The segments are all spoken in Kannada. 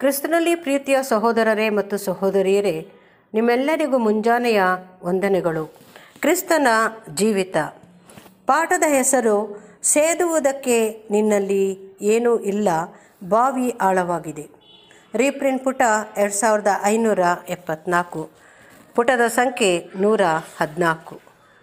ಕ್ರಿಸ್ತನಲ್ಲಿ ಪ್ರೀತಿಯ ಸಹೋದರರೇ ಮತ್ತು ಸಹೋದರಿಯರೇ ನಿಮ್ಮೆಲ್ಲರಿಗೂ ಮುಂಜಾನೆಯ ವಂದನೆಗಳು ಕ್ರಿಸ್ತನ ಜೀವಿತ ಪಾಠದ ಹೆಸರು ಸೇದುವುದಕ್ಕೆ ನಿನ್ನಲ್ಲಿ ಏನೂ ಇಲ್ಲ ಬಾವಿ ಆಳವಾಗಿದೆ ರೀಪ್ರಿಂಟ್ ಪುಟ ಎರಡು ಸಾವಿರದ ಐನೂರ ಎಪ್ಪತ್ನಾಲ್ಕು ಪುಟದ ಸಂಖ್ಯೆ ನೂರ ಹದಿನಾಲ್ಕು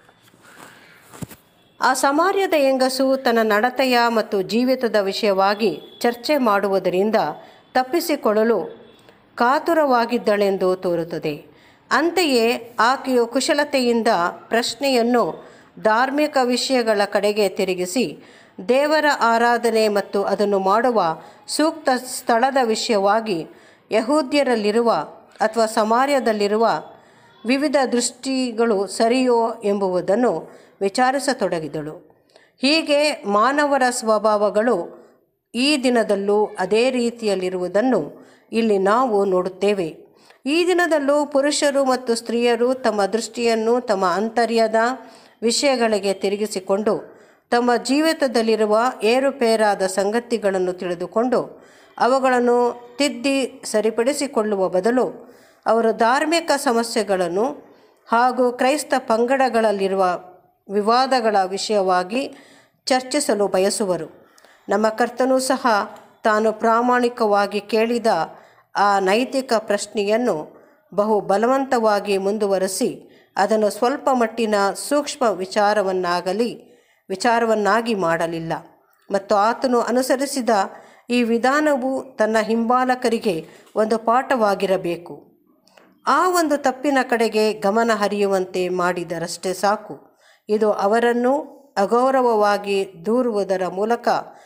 ಆ ಸಮಾರ್ಯದ ಹೆಂಗಸು ತನ್ನ ನಡತೆಯ ಮತ್ತು ಜೀವಿತದ ವಿಷಯವಾಗಿ ಚರ್ಚೆ ಮಾಡುವುದರಿಂದ ತಪ್ಪಿಸಿಕೊಳ್ಳಲು ಕಾತುರವಾಗಿದ್ದಳೆಂದು ತೋರುತ್ತದೆ ಅಂತೆಯೇ ಆಕೆಯು ಕುಶಲತೆಯಿಂದ ಪ್ರಶ್ನೆಯನ್ನು ಧಾರ್ಮಿಕ ವಿಷಯಗಳ ಕಡೆಗೆ ತಿರುಗಿಸಿ ದೇವರ ಆರಾಧನೆ ಮತ್ತು ಅದನ್ನು ಮಾಡುವ ಸೂಕ್ತ ಸ್ಥಳದ ವಿಷಯವಾಗಿ ಯಹೂದ್ಯರಲ್ಲಿರುವ ಅಥವಾ ಸಮಾರ್ಯದಲ್ಲಿರುವ ವಿವಿಧ ದೃಷ್ಟಿಗಳು ಸರಿಯೋ ಎಂಬುವುದನ್ನು ವಿಚಾರಿಸತೊಡಗಿದಳು ಹೀಗೆ ಮಾನವರ ಸ್ವಭಾವಗಳು ಈ ದಿನದಲ್ಲೂ ಅದೇ ರೀತಿಯಲ್ಲಿರುವುದನ್ನು ಇಲ್ಲಿ ನಾವು ನೋಡುತ್ತೇವೆ ಈ ದಿನದಲ್ಲೂ ಪುರುಷರು ಮತ್ತು ಸ್ತ್ರೀಯರು ತಮ್ಮ ದೃಷ್ಟಿಯನ್ನು ತಮ್ಮ ಅಂತರ್ಯದ ವಿಷಯಗಳಿಗೆ ತಿರುಗಿಸಿಕೊಂಡು ತಮ್ಮ ಜೀವಿತದಲ್ಲಿರುವ ಏರುಪೇರಾದ ಸಂಗತಿಗಳನ್ನು ತಿಳಿದುಕೊಂಡು ಅವುಗಳನ್ನು ತಿದ್ದಿ ಸರಿಪಡಿಸಿಕೊಳ್ಳುವ ಬದಲು ಅವರು ಧಾರ್ಮಿಕ ಸಮಸ್ಯೆಗಳನ್ನು ಹಾಗೂ ಕ್ರೈಸ್ತ ಪಂಗಡಗಳಲ್ಲಿರುವ ವಿವಾದಗಳ ವಿಷಯವಾಗಿ ಚರ್ಚಿಸಲು ಬಯಸುವರು ನಮ್ಮ ಕರ್ತನೂ ಸಹ ತಾನು ಪ್ರಾಮಾಣಿಕವಾಗಿ ಕೇಳಿದ ಆ ನೈತಿಕ ಪ್ರಶ್ನೆಯನ್ನು ಬಹು ಬಲವಂತವಾಗಿ ಮುಂದುವರೆಸಿ ಅದನ್ನು ಸ್ವಲ್ಪ ಮಟ್ಟಿನ ಸೂಕ್ಷ್ಮ ವಿಚಾರವನ್ನಾಗಲಿ ವಿಚಾರವನ್ನಾಗಿ ಮಾಡಲಿಲ್ಲ ಮತ್ತು ಆತನು ಅನುಸರಿಸಿದ ಈ ವಿಧಾನವು ತನ್ನ ಹಿಂಬಾಲಕರಿಗೆ ಒಂದು ಪಾಠವಾಗಿರಬೇಕು ಆ ಒಂದು ತಪ್ಪಿನ ಕಡೆಗೆ ಗಮನ ಹರಿಯುವಂತೆ ಮಾಡಿದರಷ್ಟೇ ಸಾಕು ಇದು ಅವರನ್ನು ಅಗೌರವವಾಗಿ ದೂರುವುದರ ಮೂಲಕ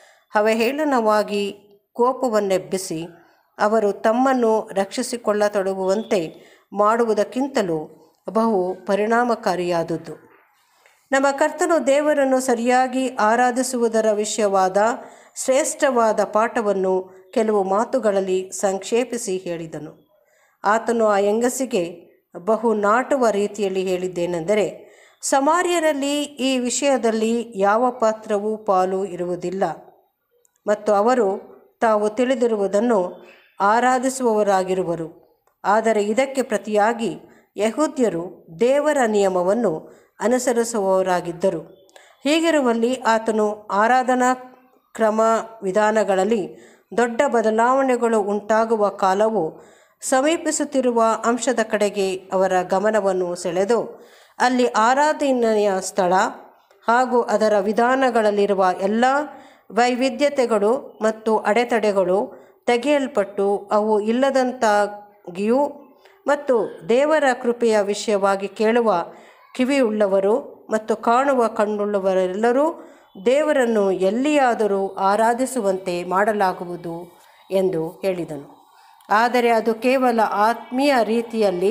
ಅವಹೇಳನವಾಗಿ ಕೋಪವನ್ನೆಬ್ಬಿಸಿ ಅವರು ತಮ್ಮನ್ನು ರಕ್ಷಿಸಿಕೊಳ್ಳತೊಡಗುವಂತೆ ಮಾಡುವುದಕ್ಕಿಂತಲೂ ಬಹು ಪರಿಣಾಮಕಾರಿಯಾದದ್ದು ನಮ್ಮ ಕರ್ತನು ದೇವರನ್ನು ಸರಿಯಾಗಿ ಆರಾಧಿಸುವುದರ ವಿಷಯವಾದ ಶ್ರೇಷ್ಠವಾದ ಪಾಠವನ್ನು ಕೆಲವು ಮಾತುಗಳಲ್ಲಿ ಸಂಕ್ಷೇಪಿಸಿ ಹೇಳಿದನು ಆತನು ಆ ಹೆಂಗಸಿಗೆ ಬಹು ನಾಟುವ ರೀತಿಯಲ್ಲಿ ಹೇಳಿದ್ದೇನೆಂದರೆ ಸಮಾರ್ಯರಲ್ಲಿ ಈ ವಿಷಯದಲ್ಲಿ ಯಾವ ಪಾತ್ರವೂ ಪಾಲು ಇರುವುದಿಲ್ಲ ಮತ್ತು ಅವರು ತಾವು ತಿಳಿದಿರುವುದನ್ನು ಆರಾಧಿಸುವವರಾಗಿರುವರು ಆದರೆ ಇದಕ್ಕೆ ಪ್ರತಿಯಾಗಿ ಯಹೂದ್ಯರು ದೇವರ ನಿಯಮವನ್ನು ಅನುಸರಿಸುವವರಾಗಿದ್ದರು ಹೀಗಿರುವಲ್ಲಿ ಆತನು ಆರಾಧನಾ ಕ್ರಮ ವಿಧಾನಗಳಲ್ಲಿ ದೊಡ್ಡ ಬದಲಾವಣೆಗಳು ಉಂಟಾಗುವ ಕಾಲವು ಸಮೀಪಿಸುತ್ತಿರುವ ಅಂಶದ ಕಡೆಗೆ ಅವರ ಗಮನವನ್ನು ಸೆಳೆದು ಅಲ್ಲಿ ಆರಾಧನೆಯ ಸ್ಥಳ ಹಾಗೂ ಅದರ ವಿಧಾನಗಳಲ್ಲಿರುವ ಎಲ್ಲ ವೈವಿಧ್ಯತೆಗಳು ಮತ್ತು ಅಡೆತಡೆಗಳು ತೆಗೆಯಲ್ಪಟ್ಟು ಅವು ಇಲ್ಲದಂತಾಗಿಯೂ ಮತ್ತು ದೇವರ ಕೃಪೆಯ ವಿಷಯವಾಗಿ ಕೇಳುವ ಕಿವಿಯುಳ್ಳವರು ಮತ್ತು ಕಾಣುವ ಕಣ್ಣುಳ್ಳವರೆಲ್ಲರೂ ದೇವರನ್ನು ಎಲ್ಲಿಯಾದರೂ ಆರಾಧಿಸುವಂತೆ ಮಾಡಲಾಗುವುದು ಎಂದು ಹೇಳಿದನು ಆದರೆ ಅದು ಕೇವಲ ಆತ್ಮೀಯ ರೀತಿಯಲ್ಲಿ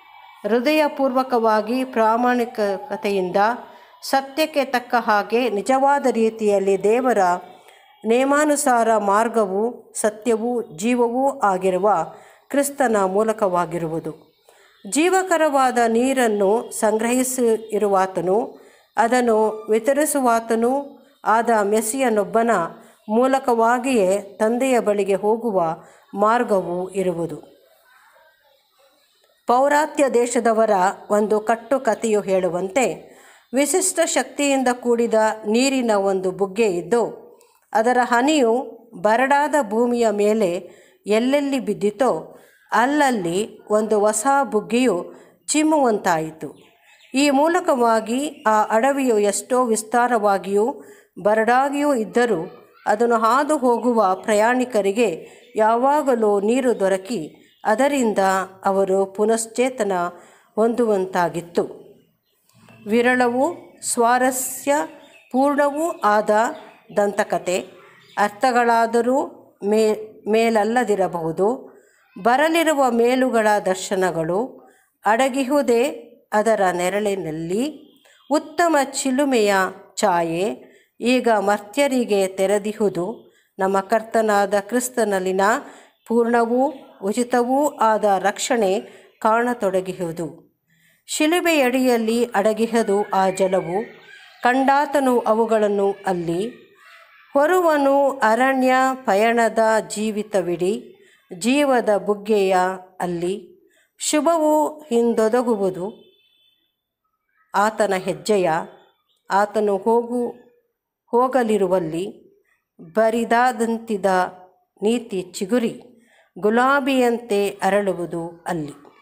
ಹೃದಯಪೂರ್ವಕವಾಗಿ ಪ್ರಾಮಾಣಿಕತೆಯಿಂದ ಸತ್ಯಕ್ಕೆ ತಕ್ಕ ಹಾಗೆ ನಿಜವಾದ ರೀತಿಯಲ್ಲಿ ದೇವರ ನೇಮಾನುಸಾರ ಮಾರ್ಗವೂ ಸತ್ಯವೂ ಜೀವವೂ ಆಗಿರುವ ಕ್ರಿಸ್ತನ ಮೂಲಕವಾಗಿರುವುದು ಜೀವಕರವಾದ ನೀರನ್ನು ಸಂಗ್ರಹಿಸಿರುವಾತನು ಅದನ್ನು ವಿತರಿಸುವಾತನೂ ಆದ ಮೆಸ್ಸಿಯನೊಬ್ಬನ ಮೂಲಕವಾಗಿಯೇ ತಂದೆಯ ಬಳಿಗೆ ಹೋಗುವ ಮಾರ್ಗವೂ ಇರುವುದು ಪೌರಾತ್ಯ ದೇಶದವರ ಒಂದು ಕಟ್ಟು ಕಥೆಯು ಹೇಳುವಂತೆ ವಿಶಿಷ್ಟ ಶಕ್ತಿಯಿಂದ ಕೂಡಿದ ನೀರಿನ ಒಂದು ಬುಗ್ಗೆ ಇದ್ದು ಅದರ ಹನಿಯು ಬರಡಾದ ಭೂಮಿಯ ಮೇಲೆ ಎಲ್ಲೆಲ್ಲಿ ಬಿದ್ದಿತೋ ಅಲ್ಲಲ್ಲಿ ಒಂದು ಹೊಸ ಬುಗ್ಗೆಯು ಚಿಮ್ಮುವಂತಾಯಿತು ಈ ಮೂಲಕವಾಗಿ ಆ ಅಡವಿಯು ಎಷ್ಟೋ ವಿಸ್ತಾರವಾಗಿಯೂ ಬರಡಾಗಿಯೂ ಇದ್ದರೂ ಅದನ್ನು ಹಾದು ಹೋಗುವ ಪ್ರಯಾಣಿಕರಿಗೆ ಯಾವಾಗಲೂ ನೀರು ದೊರಕಿ ಅದರಿಂದ ಅವರು ಪುನಶ್ಚೇತನ ಹೊಂದುವಂತಾಗಿತ್ತು ವಿರಳವೂ ಸ್ವಾರಸ್ಯ ಪೂರ್ಣವೂ ಆದ ದಂತಕತೆ ಅರ್ಥಗಳಾದರೂ ಮೇ ಮೇಲಲ್ಲದಿರಬಹುದು ಬರಲಿರುವ ಮೇಲುಗಳ ದರ್ಶನಗಳು ಅಡಗಿಹುದೇ ಅದರ ನೆರಳಿನಲ್ಲಿ ಉತ್ತಮ ಚಿಲುಮೆಯ ಛಾಯೆ ಈಗ ಮರ್ತ್ಯರಿಗೆ ತೆರೆದಿಹುದು ನಮ್ಮ ಕರ್ತನಾದ ಕ್ರಿಸ್ತನಲ್ಲಿನ ಪೂರ್ಣವೂ ಉಚಿತವೂ ಆದ ರಕ್ಷಣೆ ಕಾಣತೊಡಗಿಹುದು ಶಿಲುಬೆಯಡಿಯಲ್ಲಿ ಅಡಗಿಹದು ಆ ಜಲವು ಕಂಡಾತನು ಅವುಗಳನ್ನು ಅಲ್ಲಿ ಹೊರುವನು ಅರಣ್ಯ ಪಯಣದ ಜೀವಿತವಿಡಿ ಜೀವದ ಬುಗ್ಗೆಯ ಅಲ್ಲಿ ಶುಭವು ಹಿಂದೊದಗುವುದು ಆತನ ಹೆಜ್ಜೆಯ ಆತನು ಹೋಗು ಹೋಗಲಿರುವಲ್ಲಿ ಬರಿದಾದಂತಿದ ನೀತಿ ಚಿಗುರಿ ಗುಲಾಬಿಯಂತೆ ಅರಳುವುದು ಅಲ್ಲಿ